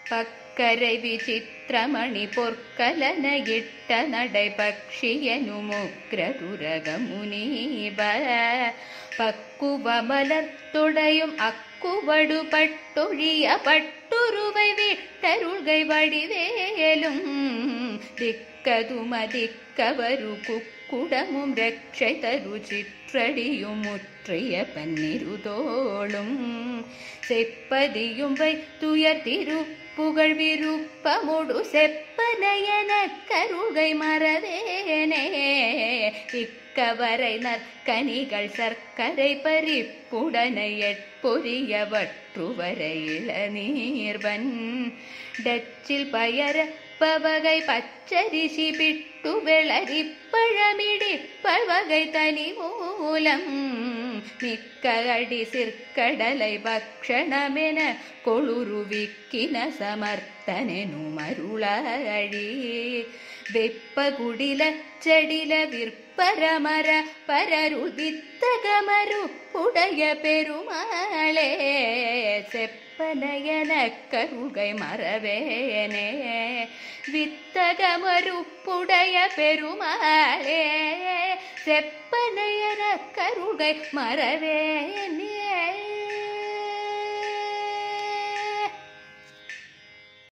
പക്കരെ വിചിത്രമണി പൊർക്കലനയിട്ട നടപക്ഷിയനു മുഗ്രതുരകമുനീബ പക്കുവമലർത്തുടയും അക്കുവടു പട്ടൊഴിയ പട്ടുരുവൈ വിട്ടരുൾകൈ വടിവേലും ദിക്കതുമതിക്കവരു കുക്കുടമും രക്ഷതരു ചിത്രടിയും മുற்றிய പന്നിരുതോളും செப்பதியும் வைத்துயர் திருப்புகழ் விருப்பமுடு செப்பனையன கருகை மறவேனே இக்கவரை நற்கனிகள் சர்க்கரை பறிப்புடனை எட்பொரியவற்றுவரை இளநீர்வன் டச்சில் பயர பவகை பச்சரிசி பிட்டு வெளரி பழமிடி பல்வகை தனி மூலம் மிக்க அடி சிற்கடலை பக்ஷணமென கொளுருவிக்கின சமர்த்தனெனு மருளழி வெப்பகுடில செடில விற்பரமர பரருள் வித்தகமரு உடைய பெருமாளே செப்பனையன கருகை மறவேனே வித்தகமறுப்புடைய பெருமாளே செப்பனையன கருகை மறவேனே